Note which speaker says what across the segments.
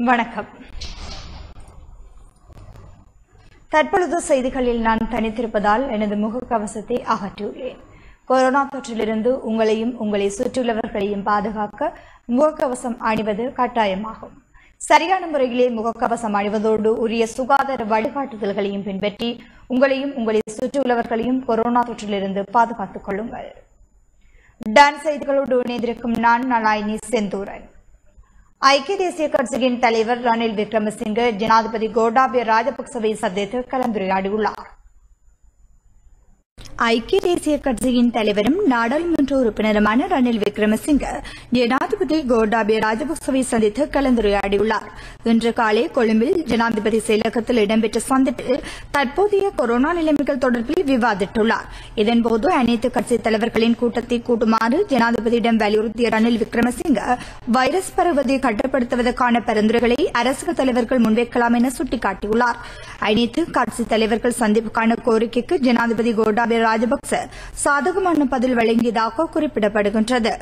Speaker 1: வணக்கம் தற்பொழுது செய்திகளில் நான் தனித்திருப்பதால் எனது முகக்கவசத்தை அகற்றியுள்ளேன் கொரோனா தொற்றிலிருந்து உங்களையும் உங்களை சுற்றியுள்ளவர்களையும் பாதுகாக்க முகக்கவசம் அணிவது கட்டாயமாகும் சரியான முறையிலே முகக்கவசம் அணிவதோடு உரிய சுகாதார வழிகாட்டுதல்களையும் பின்பற்றி உங்களையும் உங்களை சுற்றியுள்ளவர்களையும் கொரோனா தொற்றிலிருந்து பாதுகாத்துக் கொள்ளுங்கள் டான் செய்திகளோடு இணைந்திருக்கும் நான் நலாயினி செந்தூரன் ஐக்கிய தேசிய கட்சியின் தலைவர் ரணில் விக்ரமசிங்கே ஜனாதிபதி கோட்டாபய ராஜபக்சவை சந்தித்து கலந்துரையாடியுள்ளார் ஐக்கிய தேசிய கட்சியின் தலைவரும் நாடாளுமன்ற உறுப்பினருமான ரணில் விக்ரமசிங்க ஜனாதிபதி கோட்டாபய ராஜபக்சவை சந்தித்து கலந்துரையாடியுள்ளார் இன்று காலை கொழும்பில் ஜனாதிபதி செயலகத்தில் இடம்பெற்ற சந்திப்பில் தற்போதைய கொரோனா நிலைமைகள் தொடர்பில் விவாதித்துள்ளார் இதன்போது அனைத்து கட்சித் தலைவர்களின் கூட்டத்தை கூட்டுமாறு ஜனாதிபதியிடம் வலியுறுத்திய ரணில் விக்ரமசிங்க வைரஸ் பரவுவதை கட்டுப்படுத்துவதற்கான பரிந்துரைகளை அரசியல் தலைவர்கள் முன்வைக்கலாம் என சுட்டிக்காட்டியுள்ளார் அனைத்து கட்சித் தலைவர்கள் சந்திப்புக்கான கோரிக்கைக்கு ஜனாதிபதி கோட்டாபய ராஜபக்ச சாதகமான பதில் வழங்கியதாக குறிப்பிடப்படுகின்றது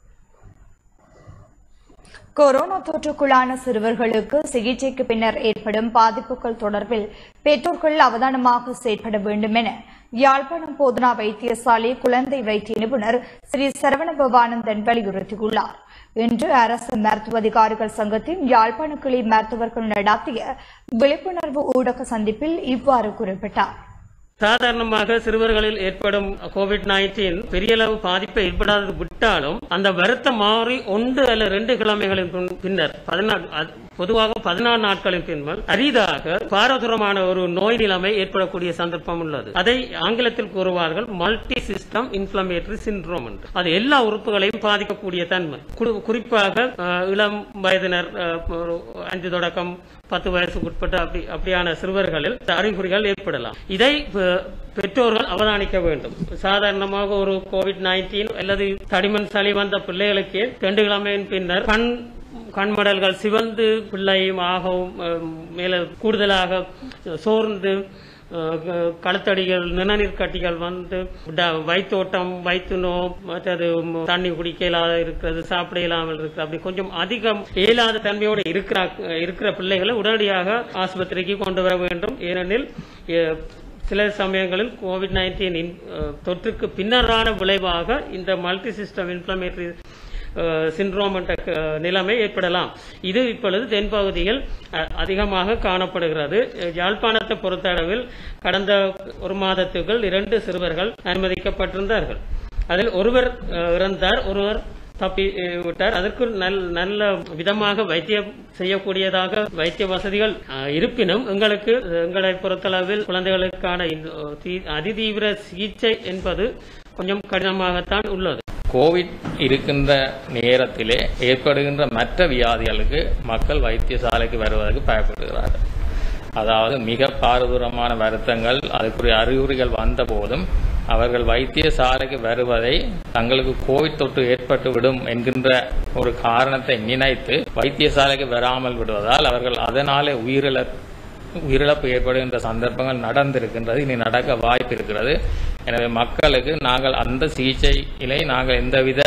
Speaker 1: கொரோனா தொற்றுக்குள்ளான சிறுவர்களுக்கு சிகிச்சைக்கு பின்னர் ஏற்படும் பாதிப்புகள் தொடர்பில் பெற்றோர்கள் அவதானமாக செயற்பட வேண்டும் என யாழ்ப்பாணம் போதனா வைத்தியசாலை குழந்தை வைத்திய நிபுணர் ஸ்ரீ சரவண பவானந்தன் வலியுறுத்தியுள்ளார் இன்று அரசு மருத்துவ அதிகாரிகள் சங்கத்தின் யாழ்ப்பாண கிளை மருத்துவர்கள் நடத்திய விழிப்புணர்வு ஊடக சந்திப்பில் இவ்வாறு குறிப்பிட்டார்
Speaker 2: சாதாரணமாக சிறுவர்களில் ஏற்படும் கோவிட் நைன்டீன் பெரிய அளவு பாதிப்பை ஏற்படாது விட்டாலும் அந்த வருத்தம் மாறி ஒன்று அல்ல ரெண்டு கிழமைகளின் பின்- பின்னர் பதினாறு அது- பொதுவாக பதினாறு நாட்களின் பின்னர் அரிதாக பாரதூரமான ஒரு நோய் நிலைமை ஏற்படக்கூடிய சந்தர்ப்பம் உள்ளது அதை ஆங்கிலத்தில் கூறுவார்கள் மல்டி சிஸ்டம் இன்ஃபிளமேட்டரி சிண்ட்ரோம் என்று அது எல்லா உறுப்புகளையும் பாதிக்கக்கூடிய தன்மை குறி- குறிப்பாக அஹ், இளம் வயதினர் அஹ், ஒரு அஞ்சு தொடக்கம் பத்து வயசுக்கு உட்பட்ட அப்படி அப்படியான சிறுவர்களில் இந்த அறிகுறிகள் ஏற்படலாம் இதை பெ- பெற்றோர்கள் அவதானிக்க வேண்டும் சாதாரணமாக ஒரு கோவிட் நைன்டீன் அல்லது தடிமன் சளி வந்த பிள்ளைகளுக்கு ரெண்டு கிழமையின் பின்னர் கண் கண்மடல்கள் சிவந்து பிள்ளையும் ஆகவும் அஹ், மேல கூடுதலாக சோர்ந்து அஹ், க- கழுத்தடிகள் நிணநீர் கட்டிகள் வந்து ட- வயிற்றோட்டம் வயிற்று நோ மற்றது ம், தண்ணி குடிக்க இயலாத இருக்கிறது சாப்பிட இயலாமல் இருக்கிறது அப்படி கொஞ்சம் அதிகம் இயலாத தன்மையோடு இருக்கிற இருக்கிற பிள்ளைகளை உடனடியாக ஆஸ்பத்திரிக்கு கொண்டு வர வேண்டும் ஏனெனில் எ- சில சமயங்களில் கோவிட் நைன்டீன் தொற்றுக்கு பின்னரான விளைவாக இந்த மல்டி சிஸ்டம் இன்ஃபிளமேட்டரி சிண்ட்ரோம் என்ற அஹ், நிலைமை ஏற்படலாம் இது இப்பொழுது தென்பகுதியில் அஹ், அதிகமாக காணப்படுகிறது அஹ், யாழ்ப்பாணத்தை பொறுத்தளவில் கடந்த ஒரு மாதத்துக்குள் இரண்டு சிறுவர்கள் அனுமதிக்கப்பட்டிருந்தார்கள் அதில் ஒருவர் அஹ், இறந்தார் ஒருவர் தப்பி அஹ், விட்டார் அதற்கு நல் நல்ல விதமாக வைத்தியம் செய்யக்கூடியதாக வைத்திய வசதிகள் அஹ், இருப்பினும் எங்களுக்கு அஹ், எங்களை பொறுத்தளவில் குழந்தைகளுக்கான இந்த, அஹ், தீ- அதிதீவிர சிகிச்சை என்பது கொஞ்சம் கடினமாகத்தான் உள்ளது
Speaker 3: கோவிட் இருக்கின்ற நேரத்திலே ஏற்படுகின்ற மற்ற வியாதிகளுக்கு மக்கள் வைத்தியசாலைக்கு வருவதற்கு பயப்படுகிறார்கள் அதாவது மிக பாரதூரமான வருத்தங்கள் அதுக்குரிய அறிகுறிகள் வந்த போதும் அவர்கள் வைத்தியசாலைக்கு வருவதை தங்களுக்கு கோவிட் தொற்று ஏற்பட்டு விடும் என்கின்ற ஒரு காரணத்தை நினைத்து வைத்தியசாலைக்கு வராமல் விடுவதால் அவர்கள் அதனாலே உயிரிழ உயிரிழப்பு ஏற்படுகின்ற சந்தர்ப்பங்கள் நடந்திருக்கின்றது இனி நடக்க வாய்ப்பு இருக்கிறது எனவே மக்களுக்கு நாங்கள் அந்த சிகிச்சையிலே நாங்கள் எந்தவித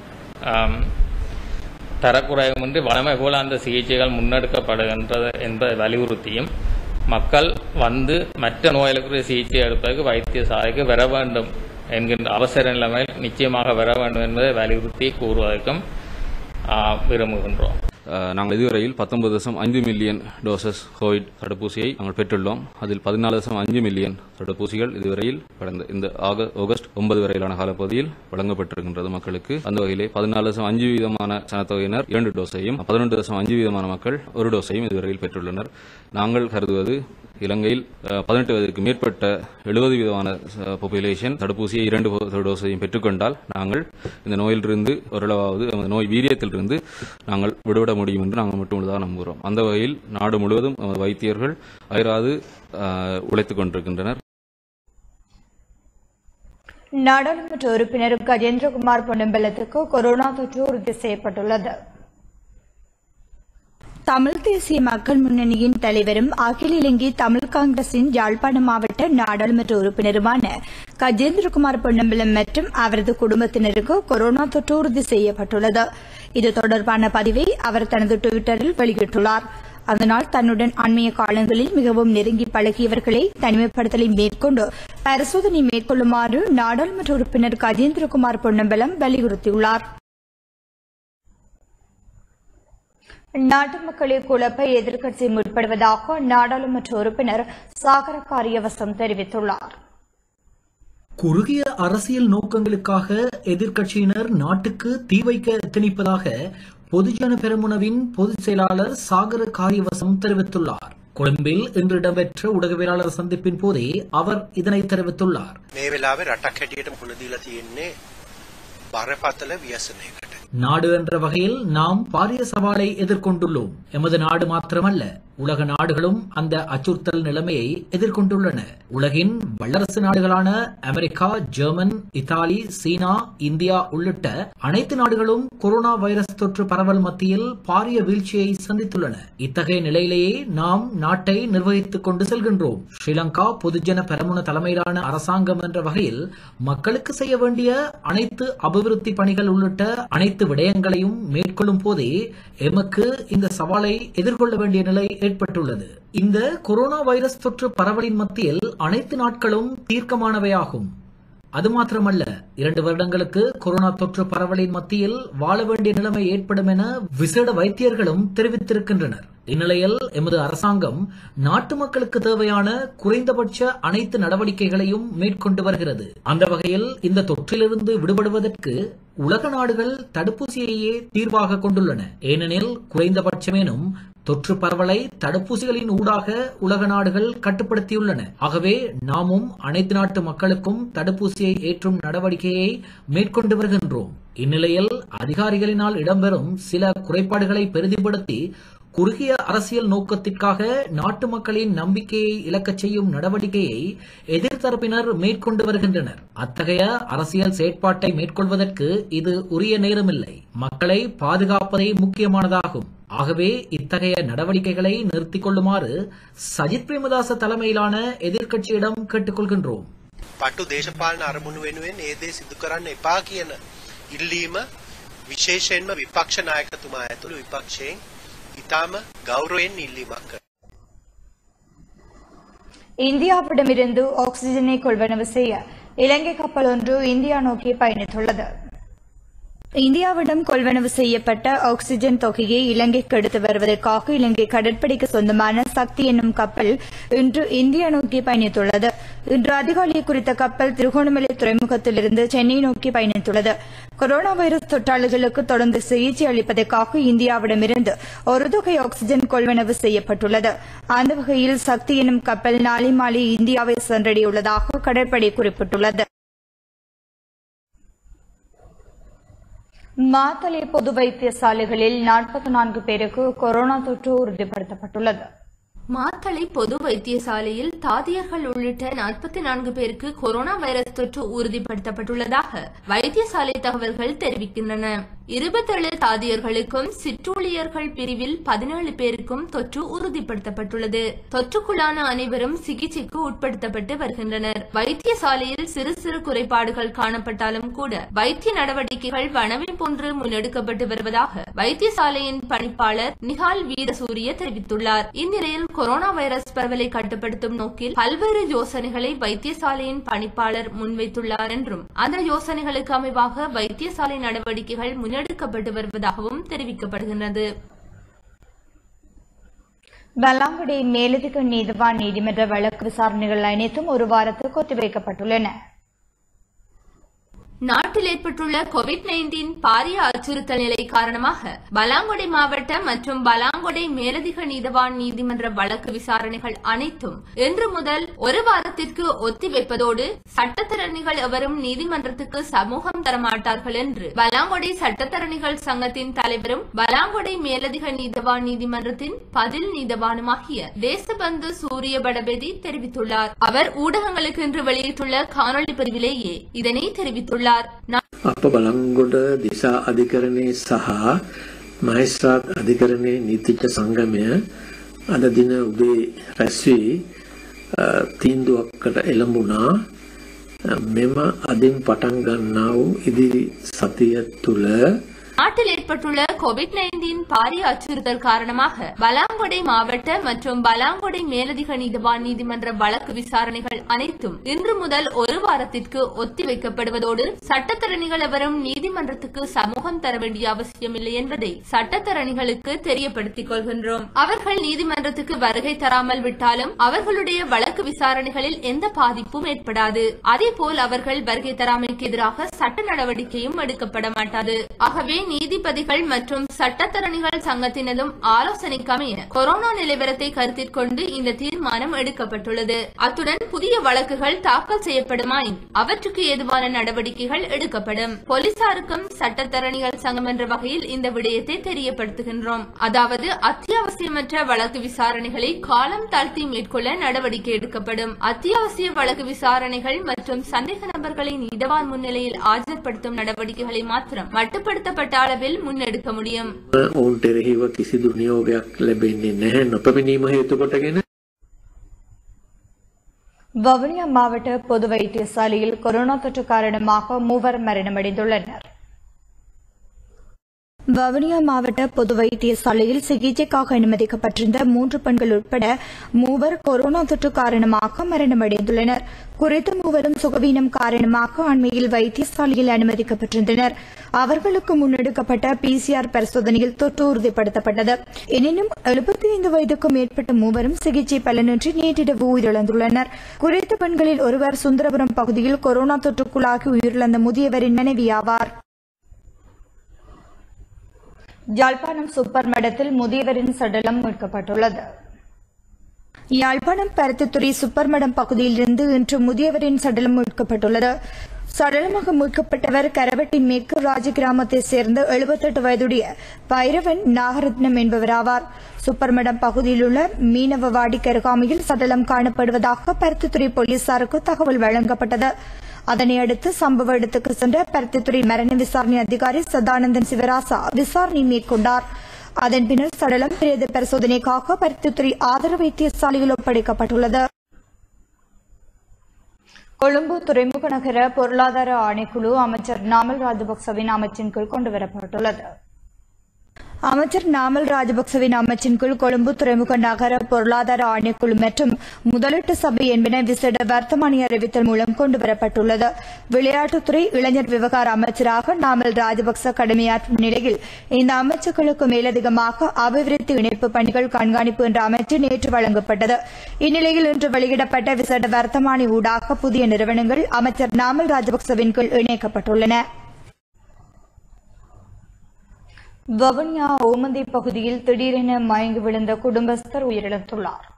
Speaker 3: ஆம், தரக்குறைவுமின்றி வளமை போல அந்த சிகிச்சைகள் முன்னெடுக்கப்படுகின்றது என்பதை வலியுறுத்தியும் மக்கள் வந்து மற்ற நோய்களுக்குரிய சிகிச்சை எடுப்பதற்கு வைத்தியசாலைக்கு வர வேண்டும் என்கின்ற அவசர நிலைமையில் நிச்சயமாக வர வேண்டும் என்பதை வலியுறுத்தி கூறுவதற்கும் ஆ, விரும்புகின்றோம்
Speaker 4: அஹ், நாங்கள் இதுவரையில் பத்தொன்பது தசம் ஐந்து மில்லியன் டோசஸ் கோவிட் தடுப்பூசியை நாங்கள் பெற்றுள்ளோம் அதில் பதினாலு தசம் அஞ்சு மில்லியன் தடுப்பூசிகள் இதுவரையில் கடந்த இந்த ஆக- ஆகஸ்ட் ஒன்பது வரையிலான காலப்பகுதியில் வழங்கப்பட்டிருக்கின்றது மக்களுக்கு அந்த வகையிலே பதினாலு தசம் அஞ்சு வீதமான சனத்தொகையினர் இரண்டு டோஸையும் பதினொன்று தசம் அஞ்சு வீதமான மக்கள் ஒரு டோஸையும் இதுவரையில் பெற்றுள்ளனர் நாங்கள் கருதுவது இலங்கையில் அஹ், பதினெட்டு வயதுக்கு மேற்பட்ட எழுபது வீதமான பாப்புலேஷன் தடுப்பூசியை இரண்டு போ- டோஸையும் பெற்றுக்கொண்டால் நாங்கள் இந்த நோயிலிருந்து ஓரளவாவது நமது நோய் வீரியத்திலிருந்து நாங்கள் விடுபட முடியும் என்று நாங்கள் மட்டுமுள்ளதாக நம்புகிறோம் அந்த வகையில் நாடு முழுவதும் நமது வைத்தியர்கள் அயராது அஹ், உழைத்துக் கொண்டிருக்கின்றனர்
Speaker 1: நாடாளுமன்ற உறுப்பினர் கஜேந்திரகுமார் பொன்னம்பலத்துக்கு கொரோனா தொற்று உறுதி செய்யப்பட்டுள்ளது தமிழ் தேசிய மக்கள் முன்னணியின் தலைவரும் அகில இலங்கை தமிழ் காங்கிரசின் யாழ்ப்பாண மாவட்ட நாடாளுமன்ற உறுப்பினருமான கஜேந்திரகுமார் பொன்னம்பலம் மற்றும் அவரது குடும்பத்தினருக்கு கொரோனா தொற்று உறுதி செய்யப்பட்டுள்ளது இது தொடர்பான பதிவை அவர் தனது டுவிட்டரில் வெளியிட்டுள்ளார் அதனால் தன்னுடன் அண்மைய காலங்களில் மிகவும் நெருங்கி பழகியவர்களை தனிமைப்படுத்தலை மேற்கொண்டு பரிசோதனை மேற்கொள்ளுமாறு நாடாளுமன்ற உறுப்பினர் கஜேந்திரகுமார் பொன்னம்பலம் வலியுறுத்தியுள்ளார் நாட்டு மக்களை குழப்ப எதிர்க்கட்சி முற்படுவதாக நாடாளுமன்ற உறுப்பினர் சாகர காரியவசம் தெரிவித்துள்ளார்
Speaker 5: குறுகிய அரசியல் நோக்கங்களுக்காக எதிர்க்கட்சியினர் நாட்டுக்கு தீ வைக்க திணிப்பதாக பொதுஜன பெரமுனவின் பொதுச் செயலாளர் சாகர காரியவசம் தெரிவித்துள்ளார் கொழும்பில் இன்று இடம்பெற்ற ஊடகவியலாளர் சந்திப்பின் போதே அவர் இதனை தெரிவித்துள்ளார்
Speaker 6: මේ වෙලාවේ රටක් හැටියට මුණ දීලා තියෙන්නේ බරපතල ව්‍යසනයකට.
Speaker 5: நாடு என்ற வகையில் நாம் பாரிய சவாலை எதிர்கொண்டுள்ளோம் எமது நாடு மாத்திரமல்ல உலக நாடுகளும் அந்த அச்சுறுத்தல் நிலைமையை எதிர்கொண்டுள்ளன உலகின் வல்லரசு நாடுகளான அமெரிக்கா ஜெர்மன் இத்தாலி சீனா இந்தியா உள்ளிட்ட அனைத்து நாடுகளும் கொரோனா வைரஸ் தொற்று பரவல் மத்தியில் பாரிய வீழ்ச்சியை சந்தித்துள்ளன இத்தகைய நிலையிலேயே நாம் நாட்டை நிர்வகித்துக் கொண்டு செல்கின்றோம் ஸ்ரீலங்கா பொதுஜன பெரமுன தலைமையிலான அரசாங்கம் என்ற வகையில் மக்களுக்கு செய்ய வேண்டிய அனைத்து அபிவிருத்தி பணிகள் உள்ளிட்ட அனைத்து விடயங்களையும் மேற்கொள்ளும் போதே எமக்கு இந்த சவாலை எதிர்கொள்ள வேண்டிய நிலை ஏற்பட்டுள்ளது இந்த கொரோனா வைரஸ் தொற்று பரவலின் மத்தியில் அனைத்து நாட்களும் தீர்க்கமானவையாகும் அது மாத்திரமல்ல இரண்டு வருடங்களுக்கு கொரோனா தொற்று பரவலின் மத்தியில் வாழ வேண்டிய நிலைமை ஏற்படும் என விசேட வைத்தியர்களும் தெரிவித்திருக்கின்றனர் இந்நிலையில் எமது அரசாங்கம் நாட்டு மக்களுக்கு தேவையான குறைந்தபட்ச அனைத்து நடவடிக்கைகளையும் மேற்கொண்டு வருகிறது அந்த வகையில் இந்த தொற்றிலிருந்து விடுபடுவதற்கு உலக நாடுகள் தடுப்பூசியையே தீர்வாக கொண்டுள்ளன ஏனெனில் குறைந்தபட்சமேனும் தொற்று பரவலை தடுப்பூசிகளின் ஊடாக உலக நாடுகள் கட்டுப்படுத்தியுள்ளன ஆகவே நாமும் அனைத்து நாட்டு மக்களுக்கும் தடுப்பூசியை ஏற்றும் நடவடிக்கையை மேற்கொண்டு வருகின்றோம் இந்நிலையில் அதிகாரிகளினால் இடம்பெறும் சில குறைபாடுகளை பெரிதிப்படுத்தி குறுகிய அரசியல் நோக்கத்திற்காக நாட்டு மக்களின் நம்பிக்கையை இழக்கச் செய்யும் நடவடிக்கையை எதிர்த்தரப்பினர் மேற்கொண்டு வருகின்றனர் அத்தகைய அரசியல் செயற்பாட்டை மேற்கொள்வதற்கு இது உரிய நேரமில்லை மக்களை பாதுகாப்பதே முக்கியமானதாகும் ஆகவே இத்தகைய நடவடிக்கைகளை நிறுத்திக் கொள்ளுமாறு சஜித் பிரேமதாச தலைமையிலான எதிர்க்கட்சியிடம் கேட்டுக்கொள்கின்றோம்
Speaker 6: පටු දේශපාලන අරමුණු වෙනුවෙන් ඒ දේ සිදු කරන්න එපා කියන ඉල්ලීම විශේෂයෙන්ම විපක්ෂ නායකතුමා ඇතුළු විපක්ෂයෙන් ඉතාම ගෞරවයෙන් ඉල්ලීමක් කර.
Speaker 1: இந்தியாவிடமிருந்து ஆக்சிஜனை கொள்வனவு செய்ய இலங்கை கப்பல் ஒன்று இந்தியா நோக்கி பயணித்துள்ளது இந்தியாவிடம் கொள்வனவு செய்யப்பட்ட ஆக்சிஜன் தொகையை இலங்கைக்கு எடுத்து வருவதற்காக இலங்கை கடற்படைக்கு சொந்தமான சக்தி என்னும் கப்பல் இன்று இந்தியா நோக்கி பயணித்துள்ளது இன்று அதிகாலை குறித்த கப்பல் திருகோணமலை துறைமுகத்திலிருந்து சென்னை நோக்கி பயணித்துள்ளது கொரோனா வைரஸ் தொற்றாளர்களுக்கு தொடர்ந்து சிகிச்சை அளிப்பதற்காக இந்தியாவிடமிருந்து ஒரு தொகை ஆக்சிஜன் கொள்வனவு செய்யப்பட்டுள்ளது அந்த வகையில் சக்தி எனும் கப்பல் நாளை மாலை இந்தியாவை சென்றடையுள்ளதாக கடற்படை குறிப்பிட்டுள்ளது மாத்தளை பொது வைத்தியசாலைகளில் நாற்பத்தி நான்கு பேருக்கு கொரோனா தொற்று உறுதிப்படுத்தப்பட்டுள்ளது
Speaker 7: மாத்தளை பொது வைத்தியசாலையில் தாதியர்கள் உள்ளிட்ட நாற்பத்தி நான்கு பேருக்கு கொரோனா வைரஸ் தொற்று உறுதிப்படுத்தப்பட்டுள்ளதாக வைத்தியசாலை தகவல்கள் தெரிவிக்கின்றன இருபத்தேழு தாதியர்களுக்கும் சிற்றூழியர்கள் பிரிவில் பதினேழு பேருக்கும் தொற்று உறுதிப்படுத்தப்பட்டுள்ளது தொற்றுக்குள்ளான அனைவரும் சிகிச்சைக்கு உட்படுத்தப்பட்டு வருகின்றனர் வைத்தியசாலையில் சிறு சிறு குறைபாடுகள் காணப்பட்டாலும் கூட வைத்திய நடவடிக்கைகள் வனவை போன்று முன்னெடுக்கப்பட்டு வருவதாக வைத்தியசாலையின் பணிப்பாளர் நிகால் வீரசூரிய தெரிவித்துள்ளார் இந்நிலையில் கொரோனா வைரஸ் பரவலை கட்டுப்படுத்தும் நோக்கில் பல்வேறு யோசனைகளை வைத்தியசாலையின் பணிப்பாளர் முன்வைத்துள்ளார் என்றும் அந்த யோசனைகளுக்கு அமைவாக வைத்தியசாலை நடவடிக்கைகள் முன்னெடுக்கப்பட்டு வருவதாகவும் தெரிவிக்கப்படுகின்றது
Speaker 1: பலாங்குடி மேலதிக நீதிவான் நீதிமன்ற வழக்கு விசாரணைகள் அனைத்தும் ஒரு வாரத்துக்கு ஒத்திவைக்கப்பட்டுள்ளன
Speaker 7: நாட்டில் ஏற்பட்டுள்ள கோவிட் நைன்டீன் பாரிய அச்சுறுத்தல் நிலை காரணமாக பலாங்கொடை மாவட்ட மற்றும் பலாங்கொடை மேலதிக நீதவான் நீதிமன்ற வழக்கு விசாரணைகள் அனைத்தும் இன்று முதல் ஒரு வாரத்திற்கு ஒத்திவைப்பதோடு சட்டத்தரணிகள் எவரும் நீதிமன்றத்துக்கு சமூகம் தரமாட்டார்கள் என்று பலாங்கொடை சட்டத்தரணிகள் சங்கத்தின் தலைவரும் பலாங்கொடை மேலதிக நீதவான் நீதிமன்றத்தின் பதில் நீதவானுமாகிய தேசபந்து சூரிய படபெதி தெரிவித்துள்ளார் அவர் ஊடகங்களுக்கு இன்று வெளியிட்டுள்ள காணொலி பதிவிலேயே இதனை தெரிவித்துள்ளார்
Speaker 8: අප බලංගොඩ දිසා අධිකරණය සහ මහිස්ත්‍රාත් අධිකරණය නීතිච්ච සංගමය අද දින උදේ රැස්වී අ, තීන්දුවක්කට එළඹුණා මෙම අදින් පටන් ගන්නා වූ ඉදිරි සතිය තුළ
Speaker 7: நாட்டில் ஏற்பட்டுள்ள கோவிட் நைன்டீன் பாரிய அச்சுறுத்தல் காரணமாக பலாங்கொடை மாவட்ட மற்றும் பலாங்கொடை மேலதிக நீதிவான் நீதிமன்ற வழக்கு விசாரணைகள் அனைத்தும் இன்று முதல் ஒரு வாரத்திற்கு ஒத்திவைக்கப்படுவதோடு சட்டத்தரணிகள் எவரும் நீதிமன்றத்துக்கு சமூகம் தர வேண்டிய அவசியமில்லை என்பதை சட்டத்தரணிகளுக்கு தெரியப்படுத்திக் கொள்கின்றோம் அவர்கள் நீதிமன்றத்துக்கு வருகை தராமல் விட்டாலும் அவர்களுடைய வழக்கு விசாரணைகளில் எந்த பாதிப்பும் ஏற்படாது அதேபோல் அவர்கள் வருகை தராமைக்கு எதிராக சட்ட நடவடிக்கையும் எடுக்கப்பட மாட்டாது ஆகவே நீதிபதிகள் மற்றும் சட்டத்தரணிகள் சங்கத்தினதும் ஆலோசனைக்கு அமைய கொரோனா நிலவரத்தை கருத்தில் கொண்டு இந்த தீர்மானம் எடுக்கப்பட்டுள்ளது அத்துடன் புதிய வழக்குகள் தாக்கல் செய்யப்படுமாயின் அவற்றுக்கு ஏதுவான நடவடிக்கைகள் எடுக்கப்படும் போலீசாருக்கும் சட்டத்தரணிகள் சங்கம் என்ற வகையில் இந்த விடயத்தை தெரியப்படுத்துகின்றோம் அதாவது அத்தியாவசியமற்ற வழக்கு விசாரணைகளை காலம் தாழ்த்தி மேற்கொள்ள நடவடிக்கை எடுக்கப்படும் அத்தியாவசிய வழக்கு விசாரணைகள் மற்றும் சந்தேக நபர்களை நீதவான் முன்னிலையில் ஆஜர்படுத்தும் நடவடிக்கைகளை மாத்திரம் மட்டுப்படுத்தப்பட்ட அளவில் முன்னெடுக்க முடியும்
Speaker 8: ඔවුන්ට එරෙහිව කිසිදු නියෝගයක් ලැබෙන්නේ නැහැ නොපැමිණීම හේතු කොටගෙන
Speaker 1: வவுனியா மாவட்ட பொது வைத்தியசாலையில் கொரோனா தொற்று காரணமாக மூவர் மரணமடைந்துள்ளனர் வவுனியா மாவட்ட பொது வைத்தியசாலையில் சிகிச்சைக்காக அனுமதிக்கப்பட்டிருந்த மூன்று பெண்கள் உட்பட மூவர் கொரோனா தொற்று காரணமாக மரணமடைந்துள்ளனர் குறித்த மூவரும் சுகவீனம் காரணமாக அண்மையில் வைத்தியசாலையில் அனுமதிக்கப்பட்டிருந்தனர் அவர்களுக்கு முன்னெடுக்கப்பட்ட பிசிஆர் பரிசோதனையில் தொற்று உறுதிப்படுத்தப்பட்டது எனினும் எழுபத்தி ஐந்து வயதுக்கும் மேற்பட்ட மூவரும் சிகிச்சை பலனின்றி நேற்றிரவு உயிரிழந்துள்ளனர் குறித்த பெண்களில் ஒருவர் சுந்தரபுரம் பகுதியில் கொரோனா தொற்றுக்குள்ளாகி உயிரிழந்த முதியவரின் மனைவி ஆவார் யாழ்ப்பாணம் சூப்பர் மடத்தில் முதியவரின் சடலம் மீட்கப்பட்டுள்ளது யாழ்ப்பாணம் பருத்தித்துறை சுப்பர்மடம் பகுதியிலிருந்து இன்று முதியவரின் சடலம் மீட்கப்பட்டுள்ளது சடலமாக மீட்கப்பட்டவர் கரவட்டி மேற்கு ராஜ கிராமத்தைச் சேர்ந்த எழுபத்தெட்டு வயதுடைய பைரவன் நாகரத்னம் என்பவராவார் சுப்பர்மடம் பகுதியில் உள்ள மீனவவாடி கருகாமையில் சடலம் காணப்படுவதாக பருத்தித்துறை போலீசாருக்கு தகவல் வழங்கப்பட்டது அதனை அடுத்து சம்பவ இடத்துக்கு சென்ற பருத்தித்துறை மரண விசாரணை அதிகாரி சதானந்தன் சிவராசா விசாரணை மேற்கொண்டார் அதன் பின்னர் சடலம் பிரேத பரிசோதனைக்காக பருத்தித்துறை ஆதர வைத்தியசாலையில் ஒப்படைக்கப்பட்டுள்ளது கொழும்பு துறைமுக நகர பொருளாதார ஆணைக்குழு அமைச்சர் நாமல் ராஜபக்சவின் அமைச்சின் கீழ் கொண்டுவரப்பட்டுள்ளது அமைச்சர் நாமல் ராஜபக்சவின் அமைச்சின் கீழ் கொழும்பு துறைமுக நகர பொருளாதார ஆணைக்குழு மற்றும் முதலீட்டு சபை என்பன விசேட வர்த்தமானி அறிவித்தல் மூலம் கொண்டுவரப்பட்டுள்ளது விளையாட்டுத்துறை இளைஞர் விவகார அமைச்சராக நாமல் ராஜபக்ச கடமையாற்றும் நிலையில் இந்த அமைச்சுக்களுக்கு மேலதிகமாக அபிவிருத்தி இணைப்பு பணிகள் கண்காணிப்பு என்ற அமைச்சு நேற்று வழங்கப்பட்டது இந்நிலையில் இன்று வெளியிடப்பட்ட விசேட வர்த்தமானி ஊடாக புதிய நிறுவனங்கள் அமைச்சர் நாமல் ராஜபக்சவின் கீழ் இணைக்கப்பட்டுள்ளன வவுனியா ஓமந்தை பகுதியில் திடீரென மயங்கி விழுந்த குடும்பஸ்தர் உயிரிழந்துள்ளார்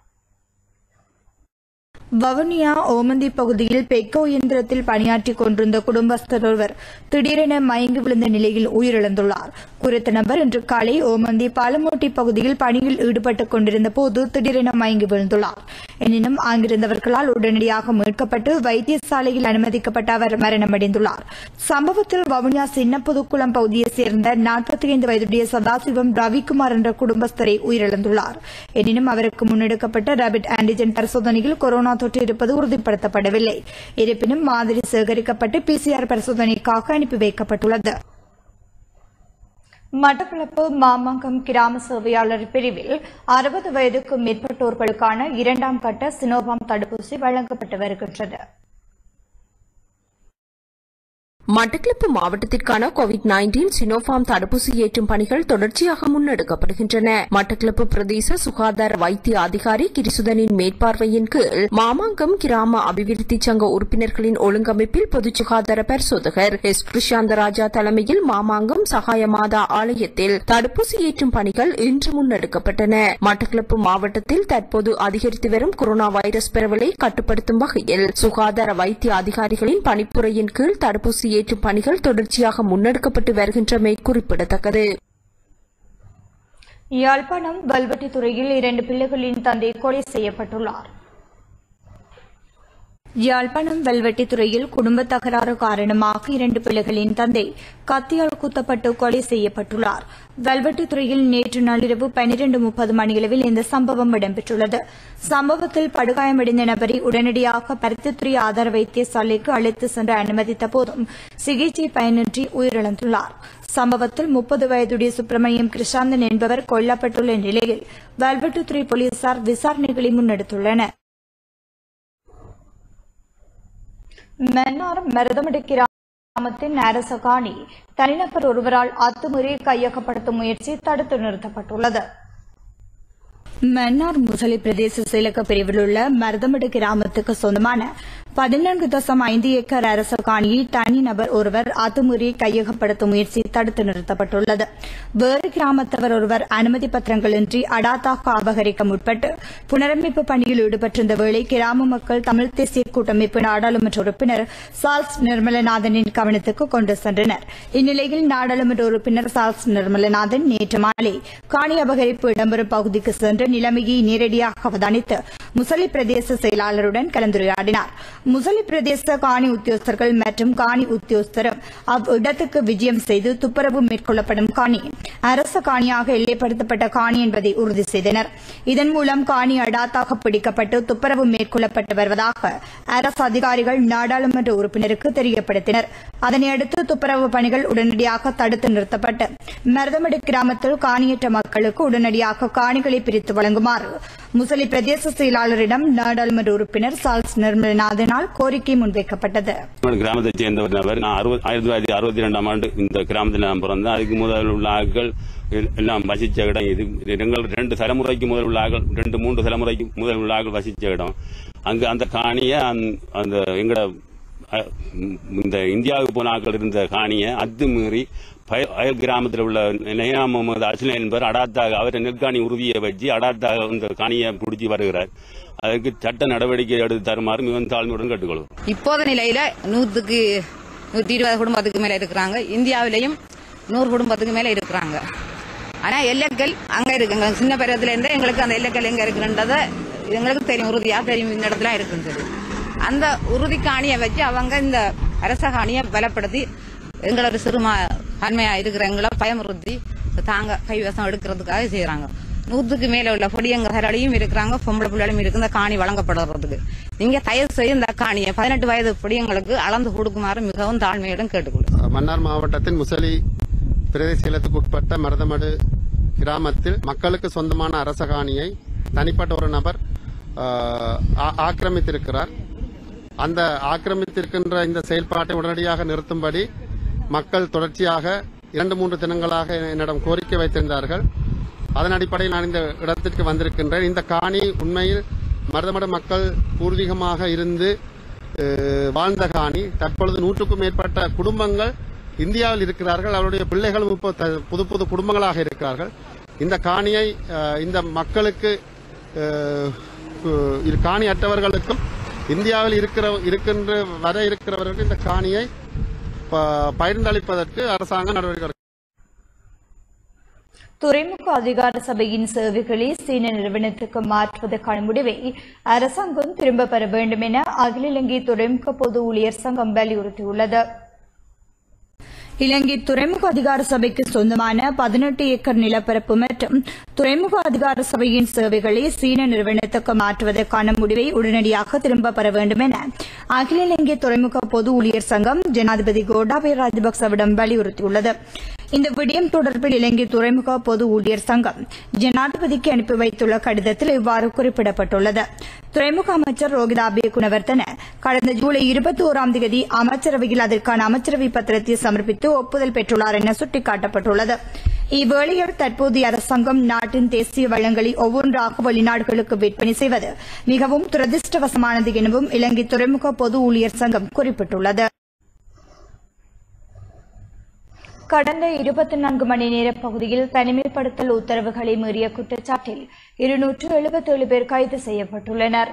Speaker 1: வவுனியா ஓமந்தி பகுதியில் பெக்கோ இயந்திரத்தில் பணியாற்றிக் கொண்டிருந்த குடும்பஸ்தர் ஒருவர் திடீரென மயங்கி விழுந்த நிலையில் உயிரிழந்துள்ளார் குறித்த நபர் இன்று காலை ஓமந்தி பாலமோட்டி பகுதியில் பணியில் ஈடுபட்டுக் கொண்டிருந்த போது திடீரென மயங்கி விழுந்துள்ளார் எனினும் அங்கிருந்தவர்களால் உடனடியாக மீட்கப்பட்டு வைத்தியசாலையில் அனுமதிக்கப்பட்ட அவர் மரணமடைந்துள்ளார் சம்பவத்தில் வவுனியா சின்னப்புதுக்குளம் பகுதியைச் சேர்ந்த நாற்பத்தி ஐந்து வயதுடைய சதாசிவம் ரவிக்குமார் என்ற குடும்பஸ்தரை உயிரிழந்துள்ளார் எனினும் அவருக்கு முன்னெடுக்கப்பட்ட ரேபிட் ஆன்டிஜென் பரிசோதனையில் கொரோனா தொற்று இருப்பது உறுதிப்படுத்தப்படவில்லை இருப்பினும் மாதிரி சேகரிக்கப்பட்டு பிசிஆர் பரிசோதனைக்காக அனுப்பி வைக்கப்பட்டுள்ளது மட்டக்களப்பு மாமங்கம் கிராம சேவையாளர் பிரிவில் அறுபது வயதுக்கு மேற்பட்டோர்களுக்கான இரண்டாம் கட்ட சினோபாம் தடுப்பூசி வழங்கப்பட்டு வருகின்றது
Speaker 9: மட்டக்களப்பு மாவட்டத்திற்கான கோவிட் நைன்டீன் சினோபார்ம் தடுப்பூசி ஏற்றும் பணிகள் தொடர்ச்சியாக முன்னெடுக்கப்படுகின்றன மட்டக்களப்பு பிரதேச சுகாதார வைத்திய அதிகாரி கிரிசுதனின் மேற்பார்வையின் கீழ் மாமாங்கம் கிராம அபிவிருத்தி சங்க உறுப்பினர்களின் ஒழுங்கமைப்பில் பொது சுகாதார பரிசோதகர் எஸ் பிரசாந்தராஜா தலைமையில் மாமாங்கம் சகாய மாதா ஆலயத்தில் தடுப்பூசி ஏற்றும் பணிகள் இன்று முன்னெடுக்கப்பட்டன மட்டக்களப்பு மாவட்டத்தில் தற்போது அதிகரித்து வரும் கொரோனா வைரஸ் பரவலை கட்டுப்படுத்தும் வகையில் சுகாதார வைத்திய அதிகாரிகளின் பணிப்புரையின் கீழ் தடுப்பூசி ஏற்றும் பணிகள் தொடர்ச்சியாக முன்னெடுக்கப்பட்டு வருகின்றமை குறிப்பிடத்தக்கது
Speaker 1: யாழ்ப்பாணம் வல்வெட்டித்துறையில் இரண்டு பிள்ளைகளின் தந்தை கொலை செய்யப்பட்டுள்ளார் யாழ்ப்பாணம் வெல்வெட்டித்துறையில் குடும்ப தகராறு காரணமாக இரண்டு பிள்ளைகளின் தந்தை கத்தியால் குத்தப்பட்டு கொலை செய்யப்பட்டுள்ளார் வெல்வெட்டித்துறையில் நேற்று நள்ளிரவு பனிரண்டு முப்பது மணியளவில் இந்த சம்பவம் இடம்பெற்றுள்ளது சம்பவத்தில் படுகாயமடைந்த நபரை உடனடியாக பருத்தித்துறை ஆதார வைத்தியசாலைக்கு அழைத்து சென்று அனுமதித்த போதும் சிகிச்சை பயனின்றி உயிரிழந்துள்ளார் சம்பவத்தில் முப்பது வயதுடைய சுப்பிரமணியம் கிருஷாந்தன் என்பவர் கொல்லப்பட்டுள்ள நிலையில் வெல்வெட்டித்துறை போலீசார் விசாரணைகளை முன்னெடுத்துள்ளனர் மன்னார் மருதமடு கிராமத்தின் அரச காணி தனிநபர் ஒருவரால் அத்துமுறை கையகப்படுத்தும் முயற்சி தடுத்து நிறுத்தப்பட்டுள்ளது மன்னார் முசலி பிரதேச செயலக பிரிவில் உள்ள மருதமடு கிராமத்துக்கு சொந்தமான பதினான்கு தசம் ஐந்து ஏக்கர் அரச காணியை தனிநபர் ஒருவர் அத்துமுறை கையகப்படுத்தும் முயற்சி தடுத்து நிறுத்தப்பட்டுள்ளது வேறு கிராமத்தவர் ஒருவர் அனுமதி பத்திரங்களின்றி அடாத்தாக அபகரிக்க முற்பட்டு புனரமைப்பு பணியில் ஈடுபட்டிருந்த வேளை கிராம மக்கள் தமிழ் தேசிய கூட்டமைப்பு நாடாளுமன்ற உறுப்பினர் சால்ஸ் நிர்மலநாதனின் கவனத்துக்கு கொண்டு சென்றனர் இந்நிலையில் நாடாளுமன்ற உறுப்பினர் சால்ஸ் நிர்மலநாதன் நேற்று மாலை காணி அபகரிப்பு இடம்பெறும் பகுதிக்கு சென்று நிலைமையை நேரடியாக அவதானித்து முசலி பிரதேச செயலாளருடன் கலந்துரையாடினார் முசலி பிரதேச காணி உத்தியோகஸ்தர்கள் மற்றும் காணி உத்தியோகஸ்தரும் அவ்விடத்துக்கு விஜயம் செய்து துப்புரவு மேற்கொள்ளப்படும் காணி அரச காணியாக எல்லைப்படுத்தப்பட்ட காணி என்பதை உறுதி செய்தனர் இதன் மூலம் காணி அடாத்தாக பிடிக்கப்பட்டு துப்புரவு மேற்கொள்ளப்பட்டு வருவதாக அரசு அதிகாரிகள் நாடாளுமன்ற உறுப்பினருக்கு தெரியப்படுத்தினர் அதனையடுத்து துப்புரவு பணிகள் உடனடியாக தடுத்து நிறுத்தப்பட்டு மருதமடு கிராமத்தில் காணியற்ற மக்களுக்கு உடனடியாக காணிகளை பிரித்து வழங்குமாறு முசலி பிரதேச செயலாளரிடம் நாடாளுமன்ற உறுப்பினர் சால்ஸ் நிர்மலநாதனால் கோரிக்கை முன்வைக்கப்பட்டது
Speaker 10: கிராமத்தை சேர்ந்த ஒரு நபர் நான் அறுபது ஆயிரத்தி தொள்ளாயிரத்தி அறுபத்தி ரெண்டாம் ஆண்டு இந்த கிராமத்தில் நான் பிறந்தேன் அதுக்கு முதல் உள்ள ஆட்கள் எல்- எல்லாம் வசிச்ச இடம் இது எங்கள் ரெண்டு தலைமுறைக்கு முதல் உள்ள ஆட்கள் ரெண்டு மூன்று தலைமுறைக்கு முதல் உள்ள ஆட்கள் வசிச்ச இடம் அங்க அந்த காணியை அந்த- அந்த எங்கட அ- இந்த இந்தியாவுக்கு போன ஆட்கள் இருந்த காணியை அத்துமீறி பய- அயல் கிராமத்தில் உள்ள நெய்னா முகமது அஸ்லன் என்பவர் அடாத்தாக அவர் நெற்காணி உறுதியை வச்சு அடாத்தாக இந்த காணியை பிடிச்சி வருகிறார் அதுக்கு சட்ட நடவடிக்கை எடுத்து தருமாறு மிகவும் தாழ்மையுடன் கேட்டுக்கொள்வோம்
Speaker 11: இப்போது நிலையில நூற்றுக்கு நூற்றி இருபது குடும்பத்துக்கு மேல இருக்கிறாங்க இந்தியாவிலையும் நூறு குடும்பத்துக்கு மேல இருக்கிறாங்க ஆனா எல்லைகள் அங்க இருக்குங்க சின்ன பருவத்துல இருந்தே எங்களுக்கு அந்த எல்லைகள் எங்க இருக்குன்றத எங்களுக்கு தெரியும் உறுதியா தெரியும் இந்த இடத்துல இருக்குன்னு சொல்லி அந்த உறுதி காணியை வச்சு அவங்க இந்த அரச காணியை பலப்படுத்தி எங்களோட சிறுமா தன்மையா இருக்கிற எங்களை பயமுறுத்தி தாங்க கைவசம் எடுக்கிறதுக்காக செய்யறாங்க நூற்றுக்கு மேல உள்ள பொடியங்க சரடியும் இருக்கிறாங்க பொம்பளை பிள்ளைகளும் இருக்கு இந்த காணி வழங்கப்படுறதுக்கு நீங்க தயவு செய்து இந்த காணியை பதினெட்டு வயது பொடியங்களுக்கு அளந்து கொடுக்குமாறு மிகவும் தாழ்மையுடன் கேட்டுக்கொள்ளும்
Speaker 12: மன்னார் மாவட்டத்தின் முசலி பிரதேச செயலத்துக்கு உட்பட்ட மருதமடு கிராமத்தில் மக்களுக்கு சொந்தமான அரச காணியை தனிப்பட்ட ஒரு நபர் ஆஹ், ஆ- ஆக்கிரமித்திருக்கிறார் அந்த ஆக்கிரமித்திருக்கின்ற இந்த செயல்பாட்டை உடனடியாக நிறுத்தும்படி மக்கள் தொடர்ச்சியாக இரண்டு மூன்று தினங்களாக என்னிடம் கோரிக்கை வைத்திருந்தார்கள் அதன் அடிப்படையில் நான் இந்த இடத்திற்கு வந்திருக்கின்றேன் இந்த காணி உண்மையில் மருதமடு மக்கள் பூர்வீகமாக இருந்து அஹ், வாழ்ந்த காணி தற்பொழுது நூற்றுக்கும் மேற்பட்ட குடும்பங்கள் இந்தியாவில் இருக்கிறார்கள் அவருடைய பிள்ளைகளும் இப்போ த- புது புது குடும்பங்களாக இருக்கிறார்கள் இந்த காணியை அஹ், இந்த மக்களுக்கு அஹ், கு- இரு காணி அற்றவர்களுக்கும் இந்தியாவில் இருக்கிற இருக்கின்ற வர இருக்கிறவர்களுக்கு இந்த காணியை ப- பகிர்ந்தளிப்பதற்கு அரசாங்கம் நடவடிக்கை எடுக்கும்.
Speaker 1: துறைமுக அதிகார சபையின் சேவைகளை சீன நிறுவனத்துக்கு மாற்றுவதற்கான முடிவை அரசாங்கம் திரும்ப பெற வேண்டும் என அகில இலங்கை துறைமுக பொது ஊழியர் சங்கம் வலியுறுத்தியுள்ளது இலங்கை துறைமுக அதிகார சபைக்கு சொந்தமான பதினெட்டு ஏக்கர் நிலப்பரப்பு மற்றும் துறைமுக அதிகார சபையின் சேவைகளை சீன நிறுவனத்துக்கு மாற்றுவதற்கான முடிவை உடனடியாக திரும்ப பெற வேண்டும் என அகில இலங்கை துறைமுக பொது ஊழியர் சங்கம் ஜனாதிபதி கோட்டாபய ராஜபக்சவிடம் வலியுறுத்தியுள்ளது இந்த விடயம் தொடர்பில் இலங்கை துறைமுக பொது ஊழியர் சங்கம் ஜனாதிபதிக்கு அனுப்பி வைத்துள்ள கடிதத்தில் இவ்வாறு குறிப்பிடப்பட்டுள்ளது துறைமுக அமைச்சர் ரோகிதாபிய குணவர்த்தன கடந்த ஜூலை இருபத்தி ஓராம் தேதி அமைச்சரவையில் அதற்கான அமைச்சரவை பத்திரத்தை சமர்ப்பித்து ஒப்புதல் பெற்றுள்ளார் என சுட்டிக்காட்டப்பட்டுள்ளது இவ்வேளையில் தற்போதைய அரசாங்கம் நாட்டின் தேசிய வளங்களை ஒவ்வொன்றாக வெளிநாடுகளுக்கு விற்பனை செய்வது மிகவும் துரதிருஷ்டவசமானது எனவும் இலங்கை துறைமுக பொது ஊழியர் சங்கம் குறிப்பிட்டுள்ளது கடந்த இருபத்தி நான்கு மணி நேர பகுதியில் தனிமைப்படுத்தல் உத்தரவுகளை மீறிய குற்றச்சாட்டில் இருநூற்று எழுபத்தேழு பேர் கைது செய்யப்பட்டுள்ளனர்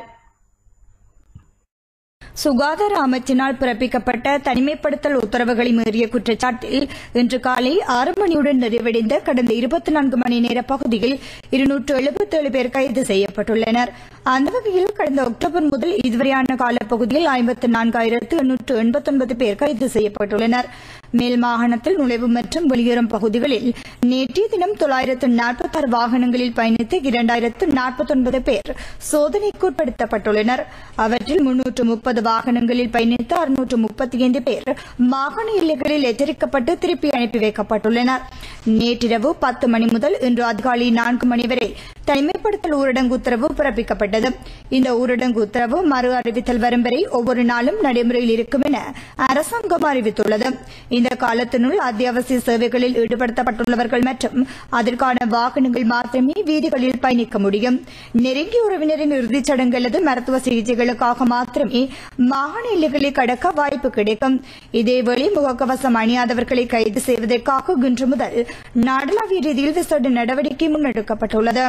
Speaker 1: சுகாதார அமைச்சினால் பிறப்பிக்கப்பட்ட தனிமைப்படுத்தல் உத்தரவுகளை மீறிய குற்றச்சாட்டில் இன்று காலை ஆறு மணியுடன் நிறைவடைந்த கடந்த இருபத்தி நான்கு மணி நேர பகுதியில் இருநூற்று எழுபத்தேழு பேர் கைது செய்யப்பட்டுள்ளனர் அந்த வகையில் கடந்த அக்டோபர் முதல் இதுவரையான காலப்பகுதியில் ஐம்பத்தி நான்காயிரத்து எண்ணூற்று எண்பத்தொன்பது பேர் கைது செய்யப்பட்டுள்ளனர் மேல் மாகாணத்தில் நுழைவு மற்றும் வெளியேறும் பகுதிகளில் நேற்றைய தினம் தொள்ளாயிரத்து நாற்பத்தாறு வாகனங்களில் பயணித்து இரண்டாயிரத்து நாற்பத்தொன்பது பேர் சோதனைக்குட்படுத்தப்பட்டுள்ளனர் அவற்றில் முன்னூற்று முப்பது வாகனங்களில் பயணித்த அறுநூற்று முப்பத்தி ஐந்து பேர் மாகாண எல்லைகளில் எச்சரிக்கப்பட்டு திருப்பி அனுப்பி வைக்கப்பட்டுள்ளனர் நேற்றிரவு பத்து மணி முதல் இன்று அதிகாலை நான்கு மணி வரை தனிமைப்படுத்தல் ஊரடங்கு உத்தரவு பிறப்பிக்கப்பட்டது இந்த ஊரடங்கு உத்தரவு மறு அறிவித்தல் வரும் வரை ஒவ்வொரு நாளும் நடைமுறையில் இருக்கும் என அரசாங்கம் அறிவித்துள்ளது இந்த காலத்தினுள் அத்தியாவசிய சேவைகளில் ஈடுபடுத்தப்பட்டுள்ளவர்கள் மற்றும் அதற்கான வாகனங்கள் மாத்திரமே வீதிகளில் பயணிக்க முடியும் நெருங்கிய உறவினரின் இறுதிச் சடங்கு அல்லது மருத்துவ சிகிச்சைகளுக்காக மாத்திரமே மாகாண எல்லைகளை கடக்க வாய்ப்பு கிடைக்கும் இதேவேளை முகக்கவசம் அணியாதவர்களை கைது செய்வதற்காக இன்று முதல் நாடளாவிய ரீதியில் விசேட நடவடிக்கை முன்னெடுக்கப்பட்டுள்ளது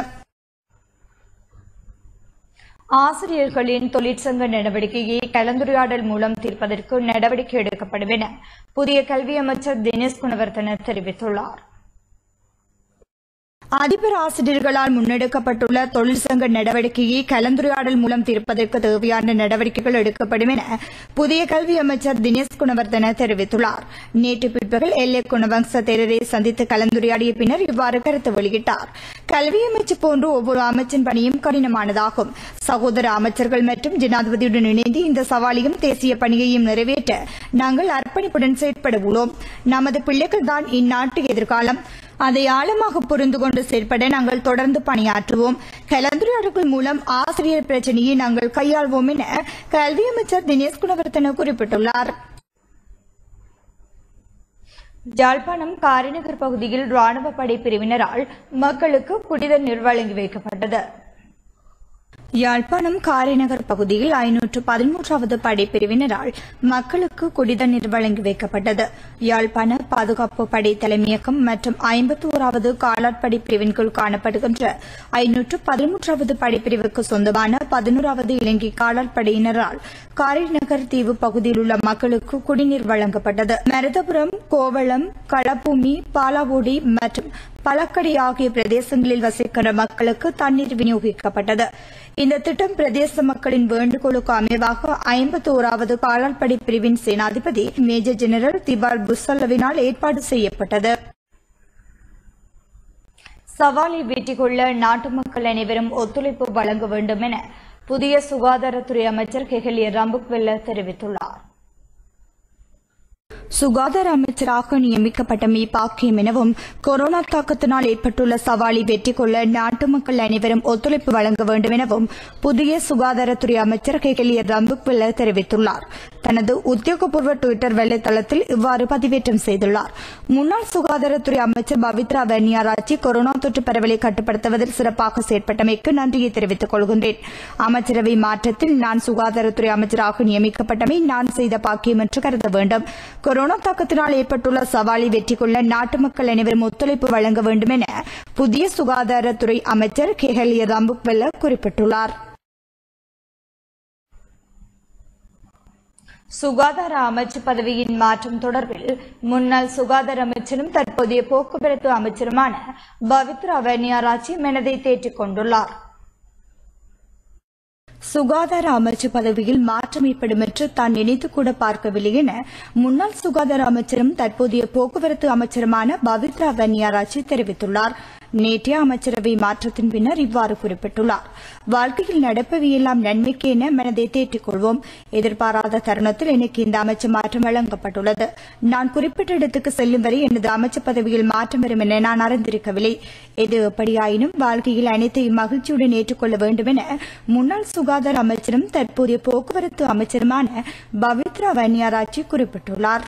Speaker 1: ஆசிரியர்களின் தொழிற்சங்க நடவடிக்கையை கலந்துரையாடல் மூலம் தீர்ப்பதற்கு நடவடிக்கை எடுக்கப்படும் என புதிய கல்வி அமைச்சர் தினேஷ் குணவர்த்தன தெரிவித்துள்ளார் அதிபர் ஆசிரியர்களால் முன்னெடுக்கப்பட்டுள்ள தொழிற்சங்க நடவடிக்கையை கலந்துரையாடல் மூலம் தீர்ப்பதற்கு தேவையான நடவடிக்கைகள் எடுக்கப்படும் என புதிய கல்வி அமைச்சர் தினேஷ் குணவர்தன தெரிவித்துள்ளார் நேற்று பிற்பகல் எல்லை குணவம்ச தேரரை சந்தித்து கலந்துரையாடிய பின்னர் இவ்வாறு கருத்து வெளியிட்டார் கல்வி அமைச்சு போன்று ஒவ்வொரு அமைச்சின் பணியும் கடினமானதாகும் சகோதர அமைச்சர்கள் மற்றும் ஜனாதிபதியுடன் இணைந்து இந்த சவாலையும் தேசிய பணியையும் நிறைவேற்ற நாங்கள் அர்ப்பணிப்புடன் செயற்பட உள்ளோம் நமது பிள்ளைகள் தான் இந்நாட்டு எதிர்காலம் அதை ஆழமாக புரிந்து கொண்டு செயற்பட நாங்கள் தொடர்ந்து பணியாற்றுவோம் கலந்துரையாடல்கள் மூலம் ஆசிரியர் பிரச்சனையை நாங்கள் கையாள்வோம் என கல்வி அமைச்சர் தினேஷ் குணவர்த்தன குறிப்பிட்டுள்ளார் யாழ்ப்பாணம் காரிநகர் பகுதியில் ராணுவ படை பிரிவினரால் மக்களுக்கு குடிதர் நீர் வழங்கி வைக்கப்பட்டது யாழ்ப்பாணம் காரைநகர் பகுதியில் ஐநூற்று பதிமூன்றாவது படைப்பிரிவினரால் மக்களுக்கு குடிதண்ணீர் வழங்கி வைக்கப்பட்டது யாழ்ப்பாண பாதுகாப்பு படை தலைமையகம் மற்றும் ஐம்பத்தி ஓராவது காலாட்படை பிரிவின்குள் காணப்படுகின்ற ஐநூற்று பதிமூன்றாவது படைப்பிரிவுக்கு சொந்தமான பதினோராவது இலங்கை காலாட்படையினரால் காரைநகர் தீவு பகுதியில் உள்ள மக்களுக்கு குடிநீர் வழங்கப்பட்டது மருதபுரம் கோவளம் களப்பூமி பாலாவோடி மற்றும் பலக்கடி ஆகிய பிரதேசங்களில் வசிக்கின்ற மக்களுக்கு தண்ணீர் விநியோகிக்கப்பட்டது இந்த திட்டம் பிரதேச மக்களின் வேண்டுகோளுக்கு அமைவாக ஐம்பத்தி ஓராவது காலாள்படை பிரிவின் சேனாதிபதி மேஜர் ஜெனரல் திபால் புசல்லவினால் ஏற்பாடு செய்யப்பட்டது சவாலை வெற்றி கொள்ள நாட்டு மக்கள் அனைவரும் ஒத்துழைப்பு வழங்க வேண்டும் என புதிய சுகாதாரத்துறை அமைச்சர் கெஹலிய ரம்புக்வெல்ல தெரிவித்துள்ளார் சுகாதார அமைச்சராக நியமிக்கப்பட்டமை பாக்கியம் எனவும் கொரோனா தாக்கத்தினால் ஏற்பட்டுள்ள சவாலை வெற்றி கொள்ள நாட்டு மக்கள் அனைவரும் ஒத்துழைப்பு வழங்க வேண்டும் எனவும் புதிய சுகாதாரத்துறை அமைச்சர் கெகலிய ரம்புக்வெல்ல தெரிவித்துள்ளார் தனது உத்தியோகபூர்வ டுவிட்டர் வலைதளத்தில் இவ்வாறு பதிவேற்றம் செய்துள்ளார் முன்னாள் சுகாதாரத்துறை அமைச்சர் பவித்ரா வன்னியாராச்சி கொரோனா தொற்று பரவலை கட்டுப்படுத்துவதில் சிறப்பாக செயற்பட்டமைக்கு நன்றியை தெரிவித்துக் கொள்கின்றேன் அமைச்சரவை மாற்றத்தில் நான் சுகாதாரத்துறை அமைச்சராக நியமிக்கப்பட்டமை நான் செய்த பாக்கியம் என்று கருத வேண்டும் கொரோனா தாக்கத்தினால் ஏற்பட்டுள்ள சவாலை வெற்றி கொள்ள நாட்டு மக்கள் அனைவரும் ஒத்துழைப்பு வழங்க வேண்டும் என புதிய சுகாதாரத்துறை அமைச்சர் கெஹலிய ரம்புக்வெல்ல குறிப்பிட்டுள்ளார் சுகாதார அமைச்சு பதவியின் மாற்றம் தொடர்பில் முன்னாள் சுகாதார அமைச்சரும் தற்போதைய போக்குவரத்து அமைச்சருமான பவித்ரா வன்னியாராச்சி மனதை தேற்றிக் கொண்டுள்ளார் சுகாதார அமைச்சு பதவியில் மாற்றம் ஏற்படும் என்று தான் நினைத்து கூட பார்க்கவில்லை என முன்னாள் சுகாதார அமைச்சரும் தற்போதைய போக்குவரத்து அமைச்சருமான பவித்ரா வன்னியாராச்சி தெரிவித்துள்ளார் நேற்றைய அமைச்சரவை மாற்றத்தின் பின்னர் இவ்வாறு குறிப்பிட்டுள்ளார் வாழ்க்கையில் நடப்பவையெல்லாம் நன்மைக்கு என மனதை தேற்றிக் கொள்வோம் எதிர்பாராத தருணத்தில் எனக்கு இந்த அமைச்சு மாற்றம் வழங்கப்பட்டுள்ளது நான் குறிப்பிட்ட இடத்துக்கு செல்லும் வரை எனது அமைச்சு பதவியில் மாற்றம் வரும் என நான் அறிந்திருக்கவில்லை எது எப்படியாயினும் வாழ்க்கையில் அனைத்தையும் மகிழ்ச்சியுடன் ஏற்றுக்கொள்ள வேண்டும் என முன்னாள் சுகாதார அமைச்சரும் தற்போதைய போக்குவரத்து அமைச்சருமான பவித்ரா வன்னியாராச்சி குறிப்பிட்டுள்ளார்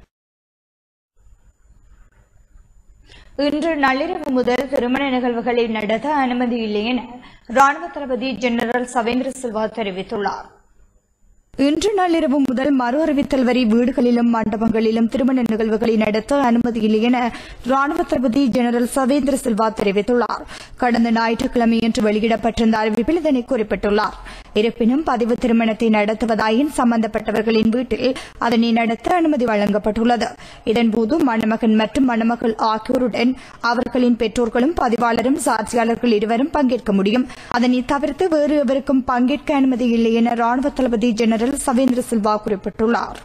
Speaker 1: இன்று நள்ளிரவு முதல் திருமண நிகழ்வுகளை நடத்த அனுமதி இல்லை என ராணுவ தளபதி ஜெனரல் சவேந்திர சில்வா தெரிவித்துள்ளார் இன்று நள்ளிரவு முதல் மறு அறிவித்தல் வரை வீடுகளிலும் மண்டபங்களிலும் திருமண நிகழ்வுகளை நடத்த அனுமதி இல்லை என ராணுவ தளபதி ஜெனரல் சவேந்திர சில்வா தெரிவித்துள்ளார் கடந்த ஞாயிற்றுக்கிழமையன்று வெளியிடப்பட்டிருந்த அறிவிப்பில் இதனை குறிப்பிட்டுள்ளார் இருப்பினும் பதிவு திருமணத்தை நடத்துவதாயின் சம்பந்தப்பட்டவர்களின் வீட்டில் அதனை நடத்த அனுமதி வழங்கப்பட்டுள்ளது இதன்போது மணமகன் மற்றும் மணமகள் ஆகியோருடன் அவர்களின் பெற்றோர்களும் பதிவாளரும் சாட்சியாளர்கள் இருவரும் பங்கேற்க முடியும் அதனை தவிர்த்து வேறு எவருக்கும் பங்கேற்க அனுமதி இல்லை என ராணுவ தளபதி ஜெனரல் சவேந்திர சில்வா குறிப்பிட்டுள்ளார்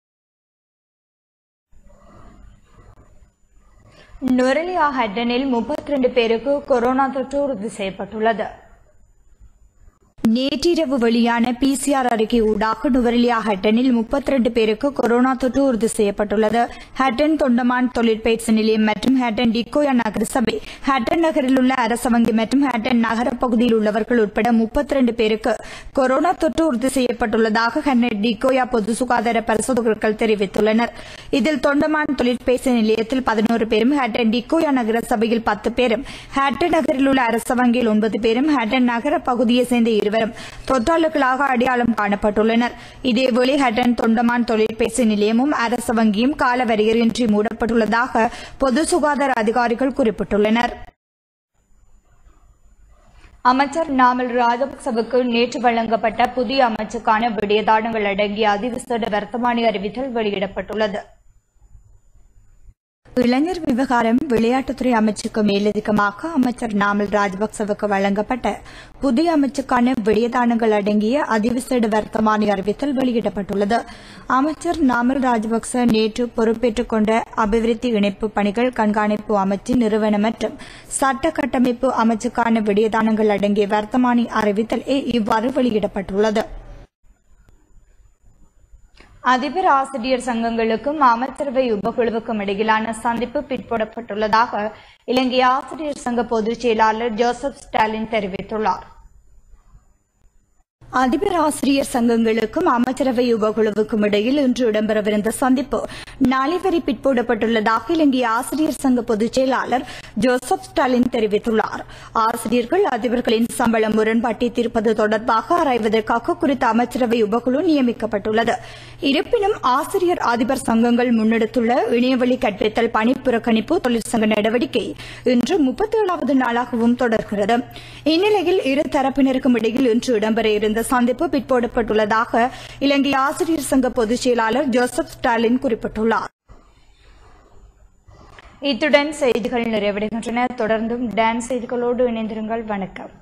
Speaker 1: நுரலியா ஹட்டனில் முப்பத்தி ரெண்டு பேருக்கு கொரோனா தொற்று உறுதி செய்யப்பட்டுள்ளது நேற்றிரவு வெளியான பிசிஆர் அறிக்கை ஊடாக நுவரெலியா ஹட்டனில் முப்பத்தி ரெண்டு பேருக்கு கொரோனா தொற்று உறுதி செய்யப்பட்டுள்ளது ஹட்டன் தொண்டமான் தொழிற்பயிற்சி நிலையம் மற்றும் ஹட்டன் டிக்கோயா நகர சபை ஹட்டன் நகரில் உள்ள அரச வங்கி மற்றும் ஹட்டன் நகர பகுதியில் உள்ளவர்கள் உட்பட முப்பத்தி ரெண்டு பேருக்கு கொரோனா தொற்று உறுதி செய்யப்பட்டுள்ளதாக ஹட்டன் டிக்கோயா பொது சுகாதார பரிசோதகர்கள் தெரிவித்துள்ளனர் இதில் தொண்டமான் தொழிற்பயிற்சி நிலையத்தில் பதினோரு பேரும் ஹட்டன் டிக்கோயா நகர சபையில் பத்து பேரும் ஹட்டன் நகரில் உள்ள அரச வங்கியில் ஒன்பது பேரும் ஹட்டன் நகர பகுதியை சேர்ந்த இருவரும் தொற்றாளர்களாக அடையாளம் காணப்பட்டுள்ளனர் இதேவேளை ஹட்டன் தொண்டமான் தொழிற்பேசி நிலையமும் அரச வங்கியும் கால வரையறையின்றி மூடப்பட்டுள்ளதாக பொது சுகாதார அதிகாரிகள் குறிப்பிட்டுள்ளனர் அமைச்சர் நாமல் ராஜபக்சவுக்கு நேற்று வழங்கப்பட்ட புதிய அமைச்சுக்கான விடயதானங்கள் அடங்கிய அதிவிசேட வர்த்தமானி அறிவித்தல் வெளியிடப்பட்டுள்ளது இளைஞர் விவகாரம் விளையாட்டுத்துறை அமைச்சுக்கு மேலதிகமாக அமைச்சர் நாமல் ராஜபக்சவுக்கு வழங்கப்பட்ட புதிய அமைச்சுக்கான விடயதானங்கள் அடங்கிய அதிவிசேட வர்த்தமானி அறிவித்தல் வெளியிடப்பட்டுள்ளது அமைச்சர் நாமல் ராஜபக்ச நேற்று பொறுப்பேற்றுக் கொண்ட அபிவிருத்தி இணைப்பு பணிகள் கண்காணிப்பு அமைச்சு நிறுவன மற்றும் சட்ட கட்டமைப்பு அமைச்சுக்கான விடயதானங்கள் அடங்கிய வர்த்தமானி அறிவித்தல் இவ்வாறு வெளியிடப்பட்டுள்ளது அதிபர் ஆசிரியர் சங்கங்களுக்கும் அமைச்சரவை உபகுழுவுக்கும் இடையிலான சந்திப்பு பிற்போடப்பட்டுள்ளதாக இலங்கை ஆசிரியர் சங்க பொதுச் செயலாளர் ஜோசப் ஸ்டாலின் தெரிவித்துள்ளார் அதிபர் ஆசிரியர் சங்கங்களுக்கும் அமைச்சரவை உபகுழுவுக்கும் இடையில் இன்று இடம்பெறவிருந்த சந்திப்பு நாளை வரை பிற்போடப்பட்டுள்ளதாக இலங்கை ஆசிரியர் சங்க பொதுச் செயலாளர் ஜோசப் ஸ்டாலின் தெரிவித்துள்ளார் ஆசிரியர்கள் அதிபர்களின் சம்பள முரண்பாட்டை தீர்ப்பது தொடர்பாக ஆராய்வதற்காக குறித்த அமைச்சரவை உபகுழு நியமிக்கப்பட்டுள்ளது இருப்பினும் ஆசிரியர் அதிபர் சங்கங்கள் முன்னெடுத்துள்ள இணையவழி கற்பித்தல் பணி புறக்கணிப்பு தொழிற்சங்க நடவடிக்கை இன்று முப்பத்தி ஏழாவது நாளாகவும் தொடர்கிறது இந்நிலையில் இரு தரப்பினருக்கும் இடையில் இன்று இடம்பெற இருந்த சந்திப்பு பிற்போடப்பட்டுள்ளதாக இலங்கை ஆசிரியர் சங்க பொதுச் செயலாளர் ஜோசப் ஸ்டாலின் குறிப்பிட்டுள்ளார் இத்துடன் செய்திகள் நிறைவடைகின்றன தொடர்ந்தும் டான்ஸ் செய்திகளோடு இணைந்திருங்கள் வணக்கம்